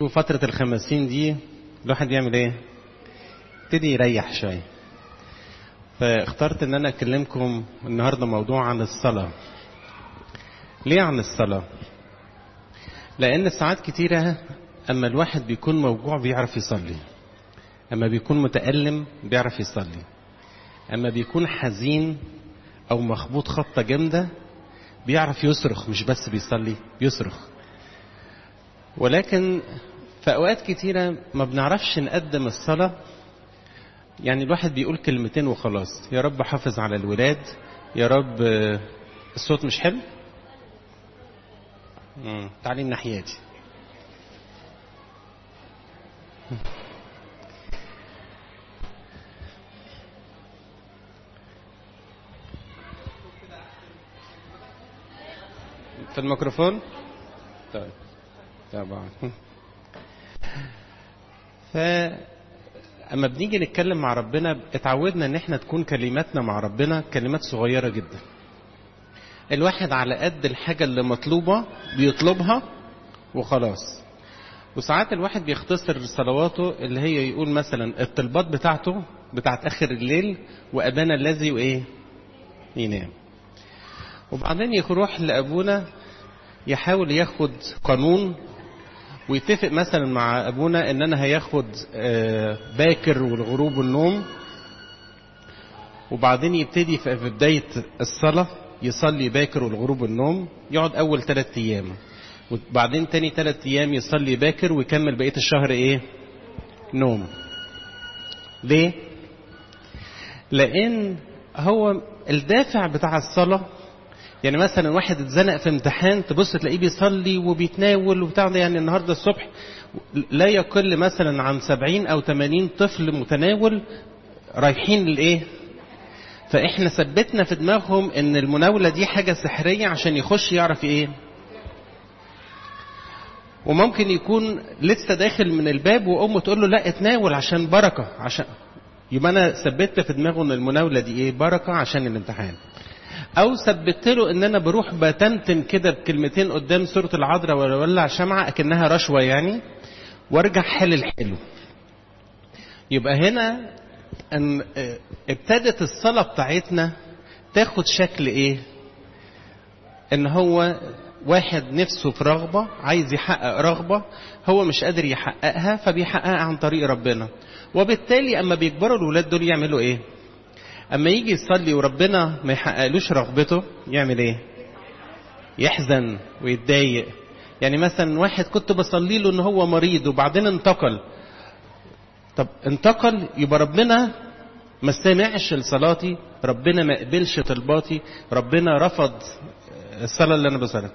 عارفين فترة الخمسين دي الواحد يعمل ايه يبتدي يريح شوية فاخترت ان انا اكلمكم النهاردة موضوع عن الصلاة ليه عن الصلاة لان ساعات كتيرة اما الواحد بيكون موجوع بيعرف يصلي اما بيكون متألم بيعرف يصلي اما بيكون حزين او مخبوط خبطة جامدة بيعرف يصرخ مش بس بيصلي بيصرخ ولكن في اوقات كتيرة ما بنعرفش نقدم الصلاة يعني الواحد بيقول كلمتين وخلاص يا رب حافظ على الولاد يا رب الصوت مش حلو مم. تعالي الناحية دي في الميكروفون طيب طبعا ف اما بنيجي نتكلم مع ربنا اتعودنا ان احنا تكون كلماتنا مع ربنا كلمات صغيره جدا الواحد على قد الحاجه اللي مطلوبه بيطلبها وخلاص وساعات الواحد بيختصر صلواته اللي هي يقول مثلا الطلبات بتاعته بتاعت اخر الليل وابانا الذي وايه ينام وبعدين يروح لابونا يحاول ياخد قانون ويتفق مثلا مع ابونا ان انا هياخد باكر والغروب والنوم وبعدين يبتدي في بدايه الصلاه يصلي باكر والغروب والنوم يقعد اول ثلاث ايام وبعدين تاني ثلاث ايام يصلي باكر ويكمل بقيه الشهر ايه نوم ليه لان هو الدافع بتاع الصلاه يعني مثلا واحد اتزنق في امتحان تبص تلاقيه بيصلي وبيتناول وبتاع ده يعني النهارده الصبح لا يقل مثلا عن سبعين او تمانين طفل متناول رايحين للايه فاحنا ثبتنا في دماغهم ان المناولة دي حاجة سحرية عشان يخش يعرف ايه وممكن يكون لسه داخل من الباب وامه تقول له لا اتناول عشان بركة عشان يبقى انا ثبتت في دماغه ان المناولة دي ايه بركة عشان الامتحان او ثبت له ان انا بروح بتنتن كده بكلمتين قدام سوره العذراء ولا ولع شمعه اكنها رشوه يعني وارجع حل الحلو يبقى هنا ان ابتدت الصلاه بتاعتنا تاخد شكل ايه ان هو واحد نفسه في رغبة عايز يحقق رغبة هو مش قادر يحققها فبيحققها عن طريق ربنا وبالتالي اما بيكبروا الولاد دول يعملوا ايه اما يجي يصلي وربنا ما يحققلوش رغبته يعمل ايه يحزن ويتضايق يعني مثلا واحد كنت بصلي له ان هو مريض وبعدين انتقل طب انتقل يبقى ربنا ما استمعش لصلاتي ربنا ما قبلش طلباتي ربنا رفض الصلاة اللي انا بصليها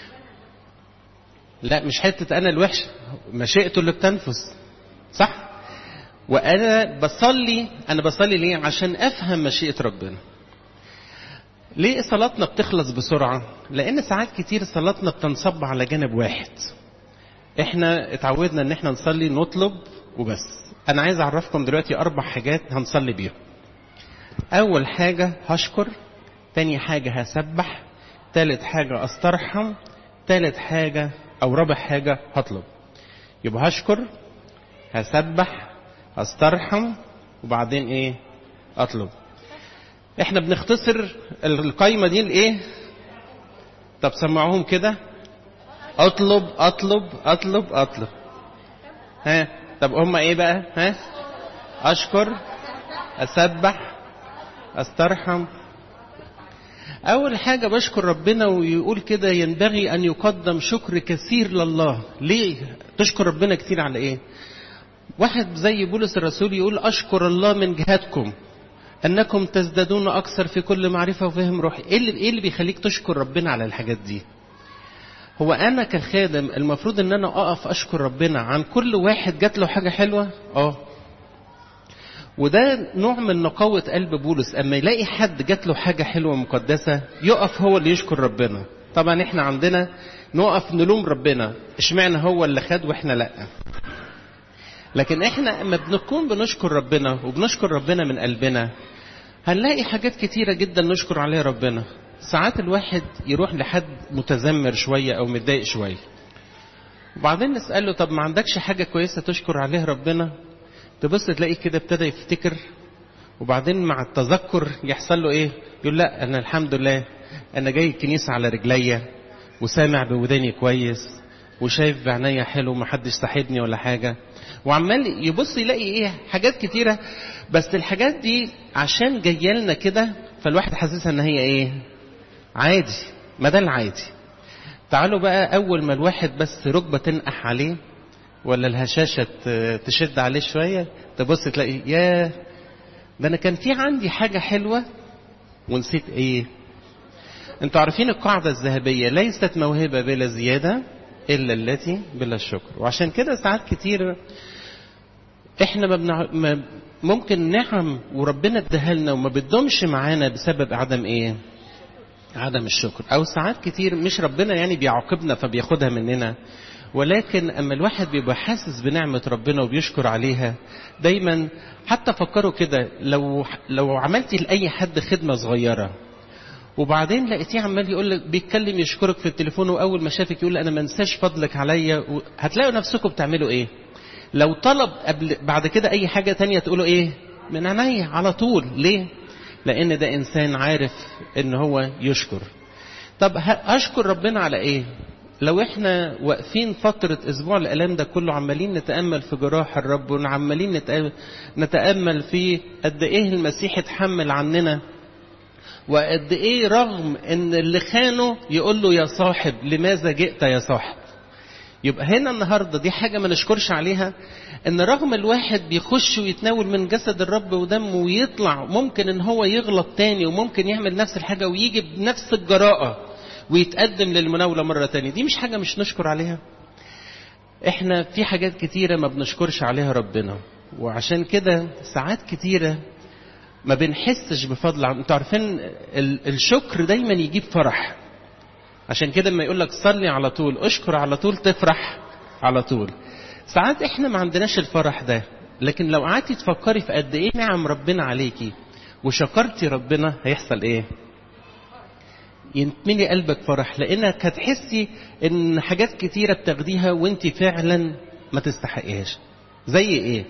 لا مش حتة انا الوحش مشيئته اللي بتنفذ صح وانا بصلي انا بصلي ليه عشان افهم مشيئه ربنا ليه صلاتنا بتخلص بسرعه لان ساعات كتير صلاتنا بتنصب على جانب واحد احنا اتعودنا ان احنا نصلي نطلب وبس انا عايز اعرفكم دلوقتي اربع حاجات هنصلي بيهم اول حاجه هشكر تاني حاجه هسبح تالت حاجه استرحم تالت حاجه او رابع حاجه هطلب يبقى هشكر هسبح استرحم وبعدين ايه اطلب احنا بنختصر القايمه دي لايه طب سمعوهم كده اطلب اطلب اطلب اطلب ها طب هم ايه بقى ها اشكر اسبح استرحم اول حاجه بشكر ربنا ويقول كده ينبغي ان يقدم شكر كثير لله ليه تشكر ربنا كتير على ايه واحد زي بولس الرسول يقول أشكر الله من جهتكم أنكم تزدادون أكثر في كل معرفة وفهم روحي إيه اللي, إيه اللي بيخليك تشكر ربنا على الحاجات دي هو أنا كخادم المفروض أن أنا أقف أشكر ربنا عن كل واحد جات له حاجة حلوة آه وده نوع من نقاوة قلب بولس أما يلاقي حد جات له حاجة حلوة مقدسة يقف هو اللي يشكر ربنا طبعا احنا عندنا نقف نلوم ربنا اشمعنى هو اللي خد واحنا لأ لكن احنا اما بنكون بنشكر ربنا وبنشكر ربنا من قلبنا هنلاقي حاجات كتيرة جدا نشكر عليها ربنا ساعات الواحد يروح لحد متذمر شوية او متضايق شوية وبعدين نساله طب ما عندكش حاجه كويسه تشكر عليها ربنا تبص تلاقيه كده ابتدى يفتكر وبعدين مع التذكر يحصل له ايه يقول لا انا الحمد لله انا جاي الكنيسه على رجليا وسامع بوداني كويس وشايف بعينيا حلو محدش صاحبني ولا حاجه وعمال يبص يلاقي ايه حاجات كتيره بس الحاجات دي عشان جايه لنا كده فالواحد حاسسها ان هي ايه عادي ما ده العادي تعالوا بقى اول ما الواحد بس ركبه تنقح عليه ولا الهشاشه تشد عليه شويه تبص تلاقي ياه ده انا كان في عندي حاجه حلوه ونسيت ايه انتوا عارفين القاعده الذهبيه ليست موهبه بلا زياده الا التي بلا الشكر وعشان كده ساعات كتير احنا ما بنع... ما ممكن نعم وربنا اداها لنا وما بتدومش معانا بسبب عدم ايه عدم الشكر او ساعات كتير مش ربنا يعني بيعاقبنا فبياخدها مننا ولكن اما الواحد بيبقى حاسس بنعمه ربنا وبيشكر عليها دايما حتى فكروا كده لو لو عملتي لاي حد خدمه صغيره وبعدين لقيتيه عمال يقول لك بيتكلم يشكرك في التليفون واول ما شافك يقول انا ما انساش فضلك عليا هتلاقوا نفسكم بتعملوا ايه لو طلب قبل بعد كده اي حاجه تانية تقولوا ايه من عينيا على طول ليه لان ده انسان عارف ان هو يشكر طب اشكر ربنا على ايه لو احنا واقفين فترة اسبوع الالام ده كله عمالين نتأمل في جراح الرب وعمالين نتأمل في قد ايه المسيح اتحمل عننا وقد ايه رغم ان اللي خانه يقول له يا صاحب لماذا جئت يا صاحب يبقى هنا النهارده دي حاجه ما نشكرش عليها ان رغم الواحد بيخش ويتناول من جسد الرب ودمه ويطلع ممكن ان هو يغلط تاني وممكن يعمل نفس الحاجه ويجي بنفس الجراءه ويتقدم للمناوله مره تانية دي مش حاجه مش نشكر عليها احنا في حاجات كتيره ما بنشكرش عليها ربنا وعشان كده ساعات كتيره ما بنحسش بفضل انتوا عارفين الشكر دايما يجيب فرح عشان كده لما يقول لك صلي على طول اشكر على طول تفرح على طول ساعات احنا ما عندناش الفرح ده لكن لو قعدتي تفكري في قد ايه نعم ربنا عليكي وشكرتي ربنا هيحصل ايه ينتملي قلبك فرح لانك هتحسي ان حاجات كتيره بتاخديها وانت فعلا ما تستحقيهاش زي ايه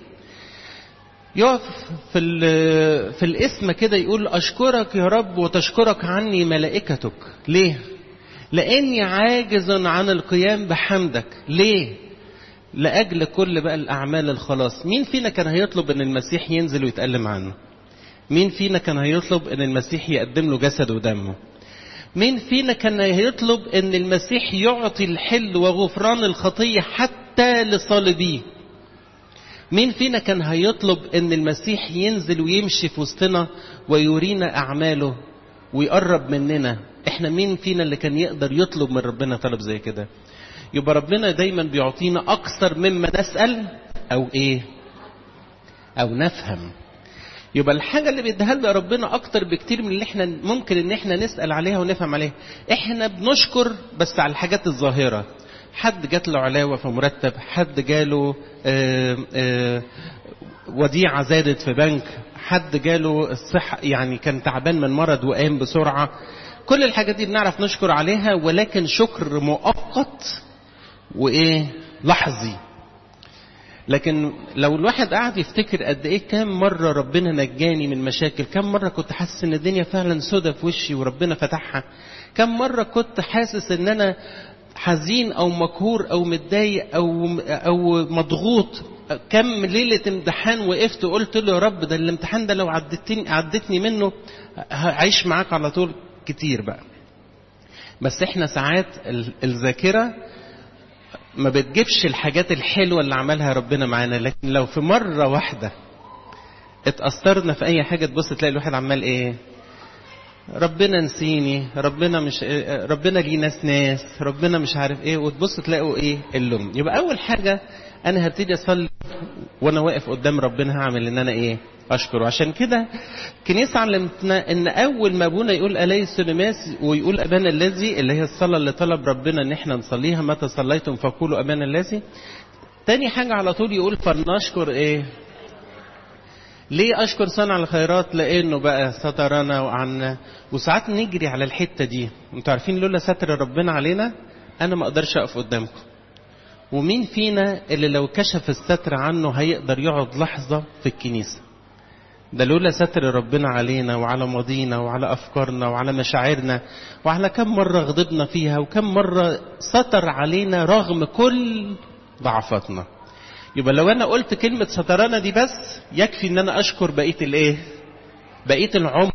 يقف في في الاسم كده يقول اشكرك يا رب وتشكرك عني ملائكتك ليه لاني عاجز عن القيام بحمدك ليه لاجل كل بقى الاعمال الخلاص مين فينا كان هيطلب ان المسيح ينزل ويتألم عنه مين فينا كان هيطلب ان المسيح يقدم له جسد ودمه مين فينا كان هيطلب ان المسيح يعطي الحل وغفران الخطيه حتى لصالبيه مين فينا كان هيطلب ان المسيح ينزل ويمشي في وسطنا ويورينا اعماله ويقرب مننا احنا مين فينا اللي كان يقدر يطلب من ربنا طلب زي كده يبقى ربنا دايما بيعطينا اكثر مما نسال او ايه او نفهم يبقى الحاجه اللي بيديها لنا ربنا اكتر بكتير من اللي احنا ممكن ان احنا نسال عليها ونفهم عليها احنا بنشكر بس على الحاجات الظاهره حد جات له علاوه في مرتب حد جاله آآ آآ وديعه زادت في بنك حد جاله الصحه يعني كان تعبان من مرض وقام بسرعه كل الحاجات دي بنعرف نشكر عليها ولكن شكر مؤقت وايه لحظي لكن لو الواحد قعد يفتكر قد ايه كام مره ربنا نجاني من مشاكل كم مره كنت حاسس ان الدنيا فعلا سودة في وشي وربنا فتحها كم مره كنت حاسس ان انا حزين او مقهور او متضايق او او مضغوط كم ليله امتحان وقفت وقلت له يا رب ده الامتحان ده لو عدتني عدتني منه هعيش معاك على طول كتير بقى بس احنا ساعات الذاكره ما بتجيبش الحاجات الحلوه اللي عملها ربنا معانا لكن لو في مره واحده اتاثرنا في اي حاجه تبص تلاقي الواحد عمال ايه ربنا نسيني ربنا مش ربنا ليه ناس ناس ربنا مش عارف ايه وتبص تلاقوا ايه اللوم يبقى اول حاجه انا هبتدي اصلي وانا واقف قدام ربنا هعمل ان انا ايه اشكره عشان كده الكنيسه علمتنا ان اول ما ابونا يقول اليس نماس ويقول ابانا الذي اللي هي الصلاه اللي طلب ربنا ان احنا نصليها متى صليتم فقولوا ابانا الذي تاني حاجه على طول يقول فلنشكر ايه ليه اشكر صانع الخيرات لانه بقى سترنا وعنا وساعات نجري على الحته دي انتوا عارفين لولا ستر ربنا علينا انا ما اقدرش اقف قدامكم ومين فينا اللي لو كشف الستر عنه هيقدر يقعد لحظة في الكنيسة ده لولا ستر ربنا علينا وعلى ماضينا وعلى أفكارنا وعلى مشاعرنا وعلى كم مرة غضبنا فيها وكم مرة ستر علينا رغم كل ضعفاتنا يبقى لو أنا قلت كلمة سترانة دي بس يكفي إن أنا أشكر بقية الإيه؟ بقية العمر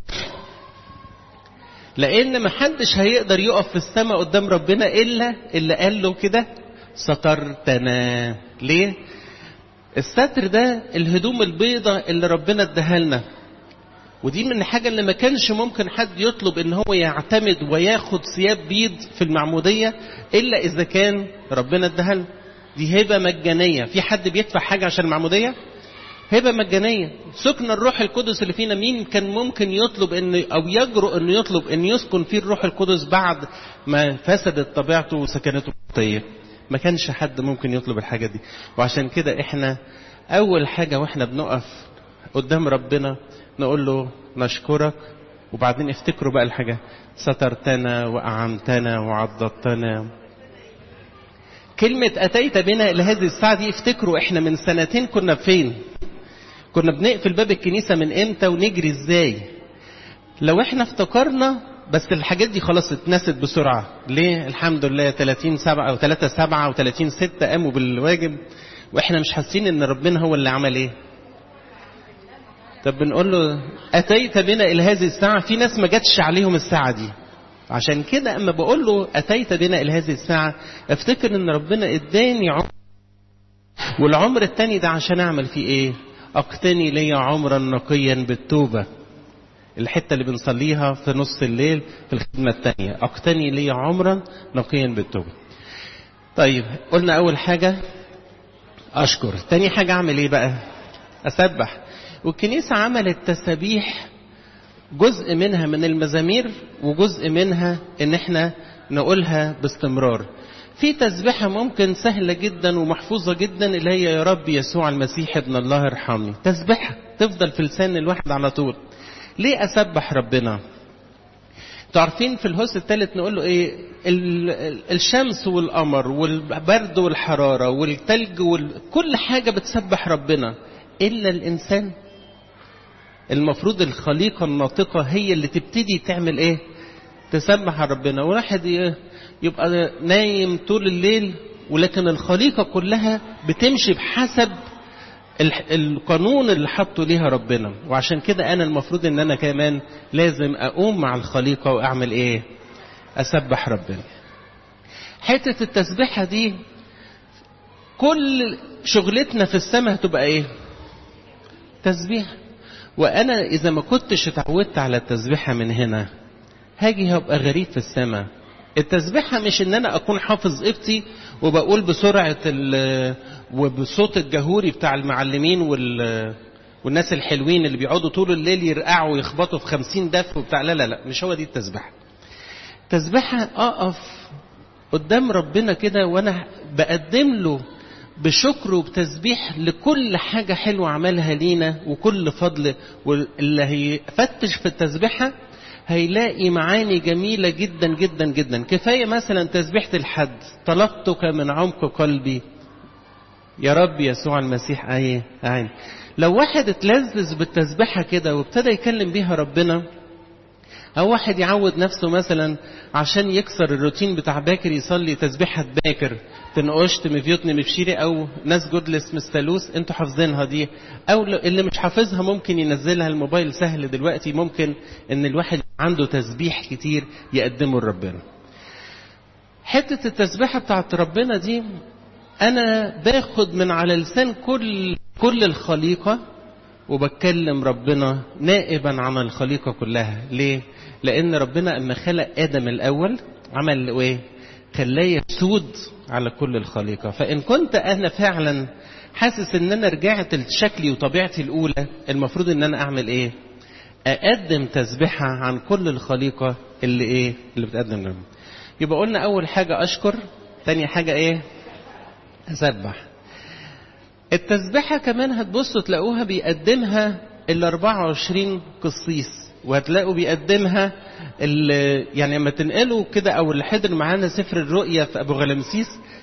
لأن محدش هيقدر يقف في السماء قدام ربنا إلا اللي قال له كده سترتنا ليه؟ الستر ده الهدوم البيضة اللي ربنا اداها لنا ودي من الحاجة اللي ما كانش ممكن حد يطلب ان هو يعتمد وياخد ثياب بيض في المعمودية الا اذا كان ربنا اداها لنا دي هبة مجانية في حد بيدفع حاجة عشان المعمودية هبة مجانية سكن الروح القدس اللي فينا مين كان ممكن يطلب ان او يجرؤ انه يطلب ان يسكن فيه الروح القدس بعد ما فسدت طبيعته وسكنته الخطيه ما كانش حد ممكن يطلب الحاجة دي وعشان كده احنا اول حاجة واحنا بنقف قدام ربنا نقول له نشكرك وبعدين افتكروا بقى الحاجة سترتنا وأعمتنا وعضدتنا كلمة أتيت بنا إلى هذه الساعة دي افتكروا احنا من سنتين كنا فين كنا بنقفل باب الكنيسة من امتى ونجري ازاي لو احنا افتكرنا بس الحاجات دي خلاص اتنست بسرعة ليه الحمد لله 30 سبعة أو 3 سبعة أو 30 ستة قاموا بالواجب وإحنا مش حاسين إن ربنا هو اللي عمل إيه طب بنقول له أتيت بنا إلى هذه الساعة في ناس ما جاتش عليهم الساعة دي عشان كده أما بقول له أتيت بنا إلى هذه الساعة افتكر إن ربنا إداني عمر والعمر التاني ده عشان أعمل فيه إيه أقتني لي عمرا نقيا بالتوبة الحته اللي بنصليها في نص الليل في الخدمه الثانيه اقتني لي عمرا نقيا بالتوبه طيب قلنا اول حاجه اشكر تاني حاجه اعمل ايه بقى اسبح والكنيسه عملت تسابيح جزء منها من المزامير وجزء منها ان احنا نقولها باستمرار في تسبيحة ممكن سهلة جدا ومحفوظة جدا اللي هي يا رب يسوع المسيح ابن الله ارحمني تسبيحة تفضل في لسان الواحد على طول ليه اسبح ربنا تعرفين في الهوس الثالث نقول له ايه الشمس والقمر والبرد والحراره والثلج وكل حاجه بتسبح ربنا الا الانسان المفروض الخليقه الناطقه هي اللي تبتدي تعمل ايه تسبح ربنا واحد يبقى نايم طول الليل ولكن الخليقه كلها بتمشي بحسب القانون اللي حطه ليها ربنا وعشان كده انا المفروض ان انا كمان لازم اقوم مع الخليقه واعمل ايه اسبح ربنا حته التسبيحه دي كل شغلتنا في السماء هتبقى ايه تسبيح وانا اذا ما كنتش اتعودت على التسبيحه من هنا هاجي هبقى غريب في السماء التسبيحة مش ان انا اكون حافظ قبطي وبقول بسرعة وبصوت الجهوري بتاع المعلمين وال والناس الحلوين اللي بيقعدوا طول الليل يرقعوا ويخبطوا في خمسين دف وبتاع لا لا لا مش هو دي التسبيحة تسبيحة اقف قدام ربنا كده وانا بقدم له بشكر وبتسبيح لكل حاجة حلوة عملها لينا وكل فضل واللي هيفتش في التسبيحة هيلاقي معاني جميلة جدا جدا جدا كفاية مثلا تسبيحة الحد طلبتك من عمق قلبي يا رب يسوع المسيح ايه عين لو واحد اتلذذ بالتسبيحة كده وابتدى يكلم بيها ربنا أو واحد يعود نفسه مثلا عشان يكسر الروتين بتاع باكر يصلي تسبيحة باكر تنقشت مفيوتني مبشيري أو ناس جودلس مستلوس انتوا حافظينها دي أو اللي مش حافظها ممكن ينزلها الموبايل سهل دلوقتي ممكن إن الواحد عنده تسبيح كتير يقدمه لربنا. حتة التسبيحة بتاعت ربنا دي أنا باخد من على لسان كل كل الخليقة وبتكلم ربنا نائبا عن الخليقة كلها ليه؟ لأن ربنا أما خلق آدم الأول عمل إيه؟ خلاه يسود على كل الخليقة فإن كنت أنا فعلا حاسس إن أنا رجعت لشكلي وطبيعتي الأولى المفروض إن أنا أعمل إيه؟ أقدم تسبيحة عن كل الخليقة اللي إيه؟ اللي بتقدم لهم يبقى قلنا أول حاجة أشكر تاني حاجة إيه؟ أسبح التسبيحة كمان هتبصوا تلاقوها بيقدمها ال 24 قسيس وهتلاقوا بيقدمها يعني لما تنقلوا كده او اللي حضر معانا سفر الرؤيا في ابو غلمسيس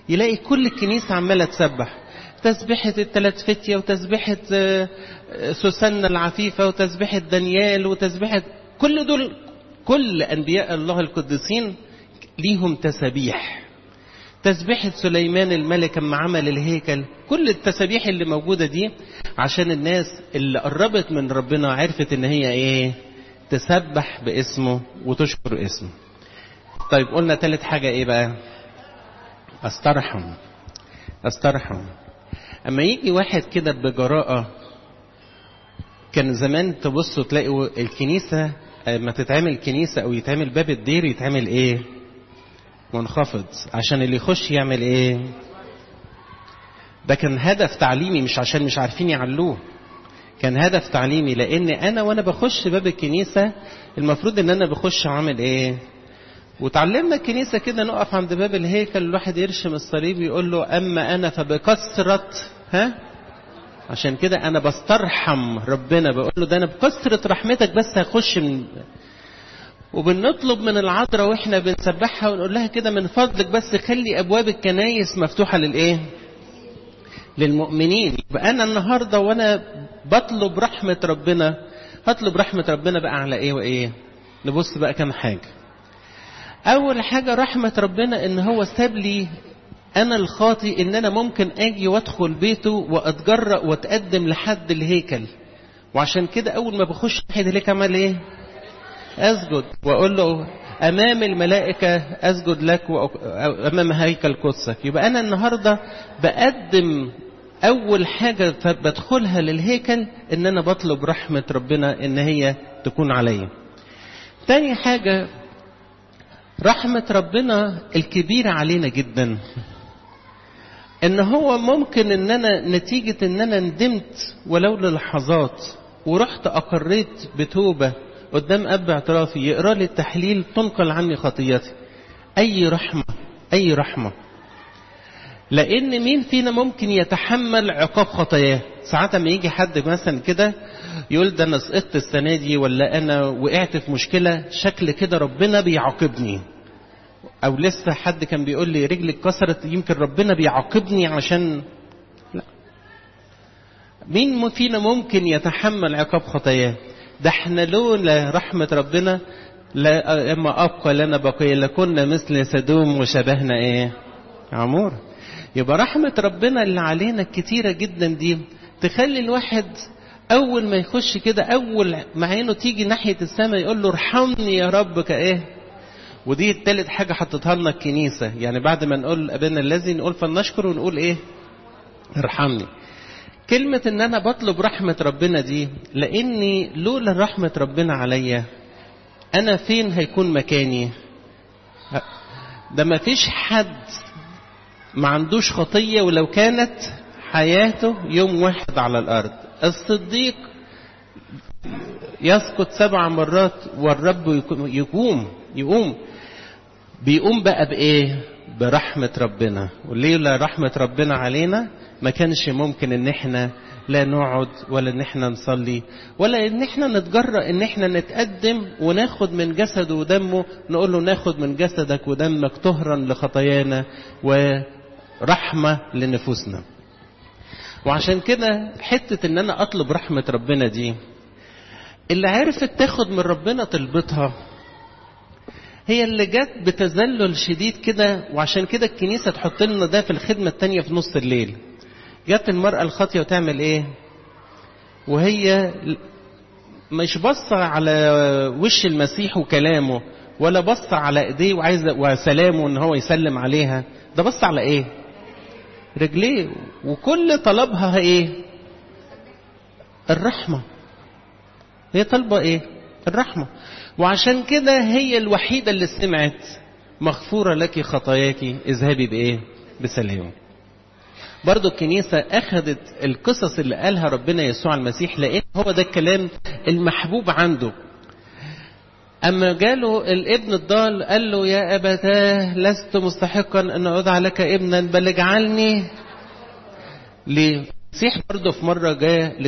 يلاقي كل الكنيسة عمالة تسبح تسبحة الثلاث فتية وتسبحة سوسنة العفيفة وتسبحة دانيال وتسبحة كل دول كل أنبياء الله القديسين ليهم تسابيح تسبيحة سليمان الملك لما عمل الهيكل كل التسابيح اللي موجودة دي عشان الناس اللي قربت من ربنا عرفت ان هي ايه تسبح باسمه وتشكر اسمه طيب قلنا تالت حاجة ايه بقى استرحم استرحم اما يجي واحد كده بجراءة كان زمان تبصوا تلاقوا الكنيسة لما تتعمل كنيسة او يتعمل باب الدير يتعمل ايه منخفض عشان اللي يخش يعمل ايه ده كان هدف تعليمي مش عشان مش عارفين يعلوه كان هدف تعليمي لان انا وانا بخش باب الكنيسة المفروض ان انا بخش عامل ايه وتعلمنا الكنيسة كده نقف عند باب الهيكل الواحد يرشم الصليب يقول له اما انا فبكثرة ها عشان كده انا بسترحم ربنا بقول له ده انا بكثرة رحمتك بس هخش من وبنطلب من العذراء واحنا بنسبحها ونقول لها كده من فضلك بس خلي ابواب الكنايس مفتوحه للايه للمؤمنين يبقى انا النهارده وانا بطلب رحمه ربنا هطلب رحمه ربنا بقى على ايه وايه نبص بقى كام حاجه اول حاجه رحمه ربنا ان هو ساب لي انا الخاطي ان انا ممكن اجي وادخل بيته واتجرأ واتقدم لحد الهيكل وعشان كده اول ما بخش ناحيه الهيكل عمل ايه أسجد وأقول له أمام الملائكة أسجد لك أمام هيكل قدسك يبقى أنا النهاردة بقدم أول حاجة بدخلها للهيكل إن أنا بطلب رحمة ربنا إن هي تكون عليا تاني حاجة رحمة ربنا الكبيرة علينا جدا إن هو ممكن إن أنا نتيجة إن أنا ندمت ولو للحظات ورحت أقريت بتوبة قدام أب اعترافي يقرأ لي التحليل تنقل عني خطيتي أي رحمة أي رحمة لأن مين فينا ممكن يتحمل عقاب خطاياه ساعات ما يجي حد مثلا كده يقول ده أنا سقطت السنة دي ولا أنا وقعت في مشكلة شكل كده ربنا بيعاقبني أو لسه حد كان بيقول لي رجلي اتكسرت يمكن ربنا بيعاقبني عشان لا مين فينا ممكن يتحمل عقاب خطاياه ده احنا لولا رحمة ربنا لا اما ابقى لنا بقية لكنا مثل سدوم وشبهنا ايه عمور يبقى رحمة ربنا اللي علينا الكتيرة جدا دي تخلي الواحد اول ما يخش كده اول ما عينه تيجي ناحية السماء يقول له ارحمني يا رب كايه ودي التالت حاجة حطتها لنا الكنيسة يعني بعد ما نقول ابانا الذي نقول فلنشكر ونقول ايه ارحمني كلمة ان انا بطلب رحمة ربنا دي لاني لولا رحمة ربنا عليا انا فين هيكون مكاني ده ما فيش حد ما عندوش خطية ولو كانت حياته يوم واحد على الارض الصديق يسقط سبع مرات والرب يقوم يقوم بيقوم بقى بايه برحمة ربنا ولولا رحمة ربنا علينا ما كانش ممكن ان احنا لا نقعد ولا ان احنا نصلي ولا ان احنا نتجرأ ان احنا نتقدم وناخد من جسده ودمه نقول له ناخد من جسدك ودمك طهرا لخطايانا ورحمة لنفوسنا وعشان كده حتة ان انا اطلب رحمة ربنا دي اللي عرفت تاخد من ربنا طلبتها هي اللي جت بتذلل شديد كده وعشان كده الكنيسة تحط لنا ده في الخدمة التانية في نص الليل جت المرأة الخاطية وتعمل ايه وهي مش بصة على وش المسيح وكلامه ولا بصة على ايديه وعايزة وسلامه ان هو يسلم عليها ده بص على ايه رجليه وكل طلبها ايه الرحمة هي طالبة ايه الرحمة وعشان كده هي الوحيدة اللي سمعت مغفورة لك خطاياك اذهبي بايه بسلام برضو الكنيسة أخذت القصص اللي قالها ربنا يسوع المسيح لأن هو ده الكلام المحبوب عنده أما جاله الابن الضال قال له يا أبتاه لست مستحقا أن أدعى لك ابنا بل اجعلني المسيح برضه في مرة جاء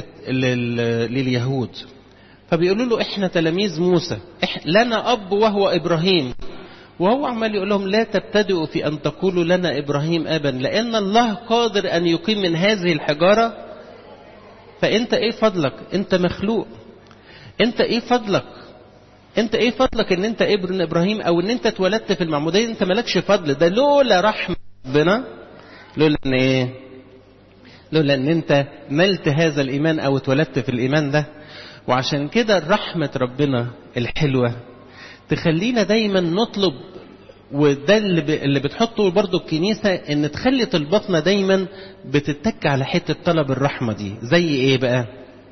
لليهود فبيقولوا له احنا تلاميذ موسى إح لنا أب وهو إبراهيم وهو عمال يقول لهم لا تبتدئوا في أن تقولوا لنا إبراهيم أبا لأن الله قادر أن يقيم من هذه الحجارة فأنت إيه فضلك أنت مخلوق أنت إيه فضلك أنت إيه فضلك أن أنت ابن إبراهيم أو أن أنت اتولدت في المعمودية أنت مالكش فضل ده لولا رحمة ربنا لولا أن إيه لولا أن أنت نلت هذا الإيمان أو اتولدت في الإيمان ده وعشان كده رحمة ربنا الحلوة تخلينا دايما نطلب وده اللي, ب... اللي بتحطه برضو الكنيسة ان تخلي طلباتنا دايما بتتك على حتة طلب الرحمة دي زي ايه بقى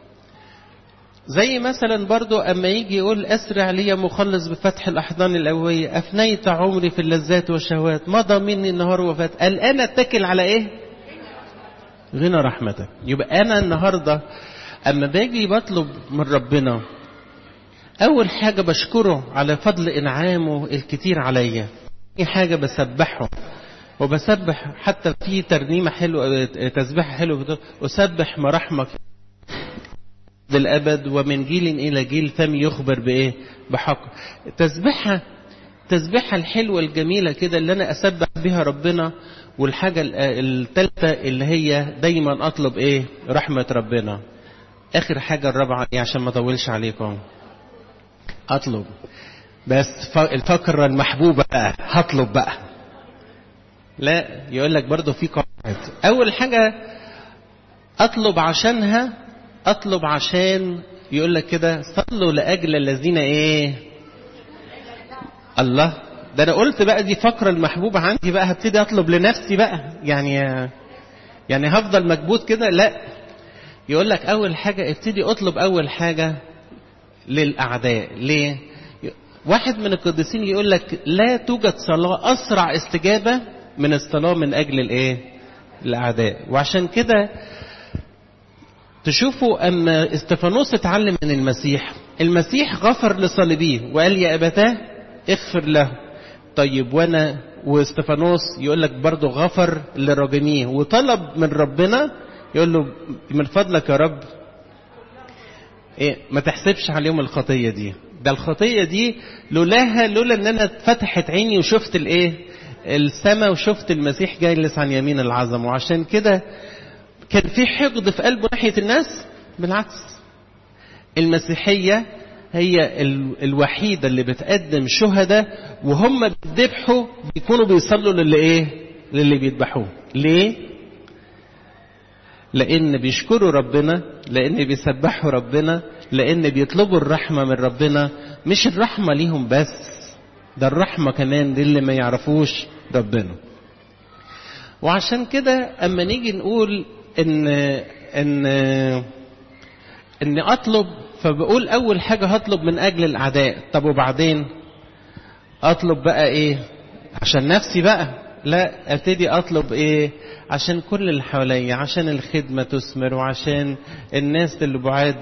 زي مثلا برضو اما يجي يقول اسرع لي مخلص بفتح الاحضان القوية افنيت عمري في اللذات والشهوات مضى مني النهار وفات الان اتكل على ايه غنى رحمتك يبقى انا النهارده اما باجي بطلب من ربنا اول حاجه بشكره على فضل انعامه الكتير عليا في حاجه بسبحه وبسبح حتى في ترنيمه حلوه تسبيحه حلوه اسبح مراحمك للابد ومن جيل الى جيل فم يخبر بايه بحق تسبيحه التسبيحه الحلوه الجميله كده اللي انا اسبح بها ربنا والحاجه الثالثه اللي هي دايما اطلب ايه رحمه ربنا اخر حاجه الرابعه ايه عشان ما اطولش عليكم اطلب بس الفقره المحبوبه بقى هطلب بقى لا يقول لك برضه في قواعد اول حاجه اطلب عشانها اطلب عشان يقول لك كده صلوا لاجل الذين ايه الله ده انا قلت بقى دي فقره المحبوبه عندي بقى هبتدي اطلب لنفسي بقى يعني يعني هفضل مكبوت كده لا يقول لك اول حاجه ابتدي اطلب اول حاجه للاعداء ليه واحد من القديسين يقول لك لا توجد صلاه اسرع استجابه من الصلاه من اجل الايه الاعداء وعشان كده تشوفوا اما استفانوس اتعلم من المسيح المسيح غفر لصليبيه وقال يا ابتاه اغفر له طيب وانا واستفانوس يقول لك برضه غفر لراجميه وطلب من ربنا يقول له من فضلك يا رب إيه ما تحسبش عليهم الخطيه دي ده الخطيه دي لولاها لولا ان انا اتفتحت عيني وشفت الايه السماء وشفت المسيح جالس عن يمين العظم وعشان كده كان في حقد في قلبه ناحيه الناس بالعكس المسيحيه هي الوحيده اللي بتقدم شهداء وهم بيذبحوا بيكونوا بيصلوا للي ايه للي بيذبحوه ليه لان بيشكروا ربنا لان بيسبحوا ربنا لان بيطلبوا الرحمه من ربنا مش الرحمه ليهم بس ده الرحمه كمان للي ما يعرفوش ربنا وعشان كده اما نيجي نقول ان ان ان اطلب فبقول اول حاجه هطلب من اجل الاعداء طب وبعدين اطلب بقى ايه عشان نفسي بقى لا ابتدي اطلب ايه عشان كل اللي حواليا عشان الخدمه تثمر وعشان الناس اللي بعاد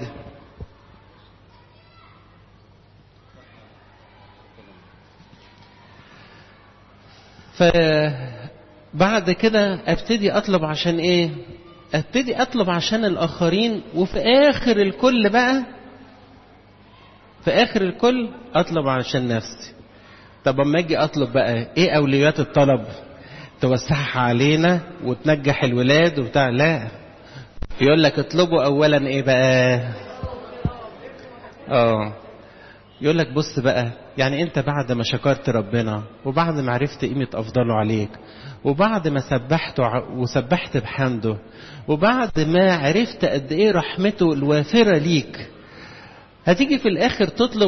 فبعد كده ابتدي اطلب عشان ايه ابتدي اطلب عشان الاخرين وفي اخر الكل بقى في اخر الكل اطلب عشان نفسي طب اما اجي اطلب بقى ايه اولويات الطلب توسعها علينا وتنجح الولاد وبتاع لا يقول لك اطلبوا اولا ايه بقى اه يقول لك بص بقى يعني انت بعد ما شكرت ربنا وبعد ما عرفت قيمة افضله عليك وبعد ما سبحته وسبحت بحمده وبعد ما عرفت قد ايه رحمته الوافرة ليك هتيجي في الاخر تطلب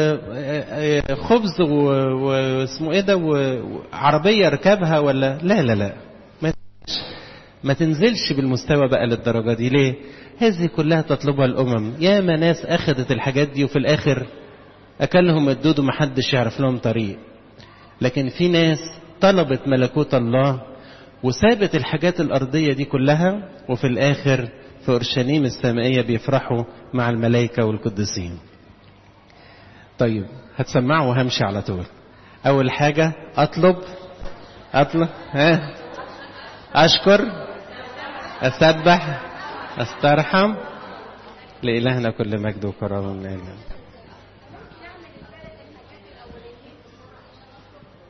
خبز واسمه ايه ده وعربيه اركبها ولا لا لا لا ما ما تنزلش بالمستوى بقى للدرجه دي ليه هذه كلها تطلبها الامم يا ما ناس اخذت الحاجات دي وفي الاخر اكلهم الدود ومحدش يعرف لهم طريق لكن في ناس طلبت ملكوت الله وسابت الحاجات الارضيه دي كلها وفي الاخر في اورشليم السمائيه بيفرحوا مع الملائكه والقديسين. طيب هتسمعوا وهمشي على طول. اول حاجه اطلب اطلب ها اشكر اسبح استرحم لالهنا كل مجد وكرم من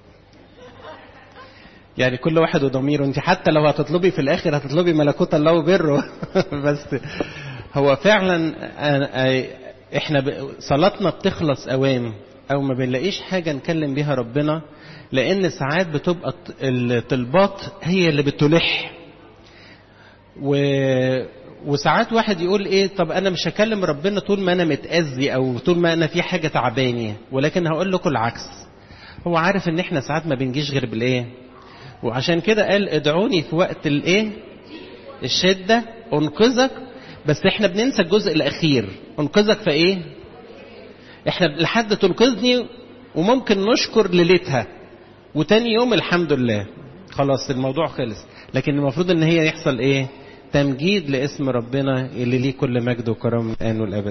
يعني كل واحد وضميره انت حتى لو هتطلبي في الاخر هتطلبي ملكوت الله وبره بس هو فعلا احنا صلاتنا بتخلص اوام او ما بنلاقيش حاجه نكلم بيها ربنا لان ساعات بتبقى الطلبات هي اللي بتلح و وساعات واحد يقول ايه طب انا مش هكلم ربنا طول ما انا متاذي او طول ما انا في حاجه تعباني ولكن هقول لكم العكس هو عارف ان احنا ساعات ما بنجيش غير بالايه وعشان كده قال ادعوني في وقت الايه الشده انقذك بس احنا بننسى الجزء الاخير انقذك في ايه احنا لحد تنقذني وممكن نشكر ليلتها وتاني يوم الحمد لله خلاص الموضوع خلص لكن المفروض ان هي يحصل ايه تمجيد لاسم ربنا اللي ليه كل مجد وكرم الان والابد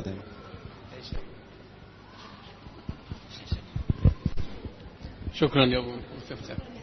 شكرا يا ابو